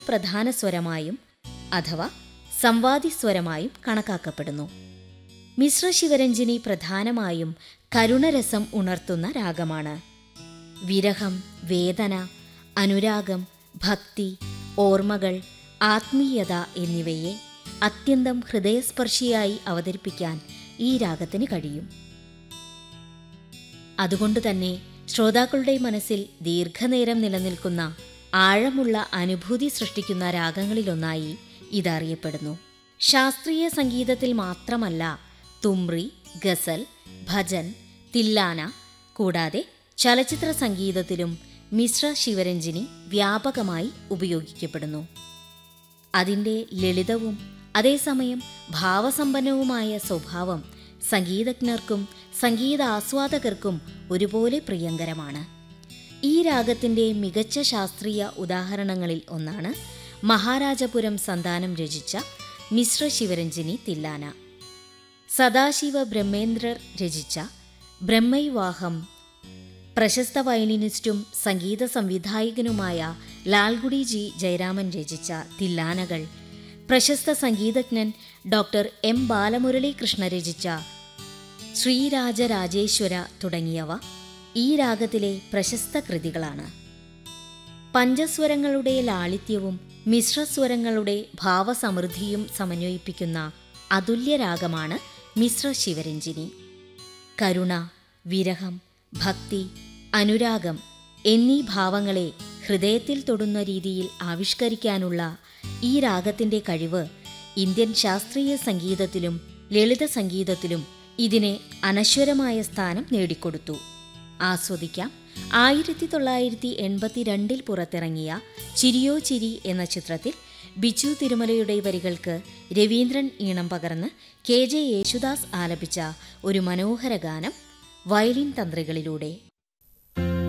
പ്രധാന സ്വരമായും അഥവാ സംവാദി സ്വരമായും കണക്കാക്കപ്പെടുന്നു മിശ്ര ശിവരഞ്ജിനി പ്രധാനമായും കരുണരസം ഉണർത്തുന്ന രാഗമാണ് വിരഹം വേദന അനുരാഗം ഭക്തി ഓർമ്മകൾ ആത്മീയത എന്നിവയെ അത്യന്തം ഹൃദയസ്പർശിയായി അവതരിപ്പിക്കാൻ ഈ രാഗത്തിന് കഴിയും അതുകൊണ്ടുതന്നെ ശ്രോതാക്കളുടെ മനസ്സിൽ ദീർഘനേരം നിലനിൽക്കുന്ന ആഴമുള്ള അനുഭൂതി സൃഷ്ടിക്കുന്ന രാഗങ്ങളിലൊന്നായി ഇതറിയപ്പെടുന്നു ശാസ്ത്രീയ സംഗീതത്തിൽ മാത്രമല്ല തുമ്രി ഗസൽ ഭജൻ തില്ലാന കൂടാതെ ചലച്ചിത്ര സംഗീതത്തിലും മിശ്ര ശിവരഞ്ജിനി വ്യാപകമായി ഉപയോഗിക്കപ്പെടുന്നു അതിൻ്റെ ലളിതവും അതേസമയം ഭാവസമ്പന്നവുമായ സ്വഭാവം സംഗീതജ്ഞർക്കും സംഗീത ആസ്വാദകർക്കും ഒരുപോലെ പ്രിയങ്കരമാണ് ഈ രാഗത്തിൻ്റെ മികച്ച ശാസ്ത്രീയ ഉദാഹരണങ്ങളിൽ ഒന്നാണ് മഹാരാജപുരം സന്താനം രചിച്ച മിശ്ര ശിവരഞ്ജിനി തില്ലാന സദാശിവ ബ്രഹ്മേന്ദ്രർ രചിച്ച ബ്രഹ്മൈവാഹം പ്രശസ്ത വയലിനിസ്റ്റും സംഗീത സംവിധായകനുമായ ലാൽഗുഡി ജി ജയരാമൻ രചിച്ച തില്ലാനകൾ പ്രശസ്ത സംഗീതജ്ഞൻ ഡോക്ടർ എം ബാലമുരളീകൃഷ്ണ രചിച്ച ശ്രീരാജരാജേശ്വര തുടങ്ങിയവ ഈ രാഗത്തിലെ പ്രശസ്ത കൃതികളാണ് പഞ്ചസ്വരങ്ങളുടെ ലാളിത്യവും മിശ്രസ്വരങ്ങളുടെ ഭാവസമൃദ്ധിയും സമന്വയിപ്പിക്കുന്ന അതുല്യ രാഗമാണ് മിശ്ര ശിവരഞ്ജിനി കരുണ വിരഹം ഭക്തി അനുരാഗം എന്നീ ഭാവങ്ങളെ ഹൃദയത്തിൽ തൊടുന്ന രീതിയിൽ ആവിഷ്കരിക്കാനുള്ള ഈ രാഗത്തിന്റെ കഴിവ് ഇന്ത്യൻ ശാസ്ത്രീയ സംഗീതത്തിലും ലളിത സംഗീതത്തിലും ഇതിനെ അനശ്വരമായ സ്ഥാനം നേടിക്കൊടുത്തു ആസ്വദിക്കാം ആയിരത്തി തൊള്ളായിരത്തി എൺപത്തിരണ്ടിൽ പുറത്തിറങ്ങിയ ചിരിയോ ചിരി എന്ന ചിത്രത്തിൽ ബിജു തിരുമലയുടെ വരികൾക്ക് രവീന്ദ്രൻ ഈണം പകർന്ന് കെ ജെ യേശുദാസ് ആലപിച്ച ഒരു മനോഹര ഗാനം വയലിൻ തന്ത്രികളിലൂടെ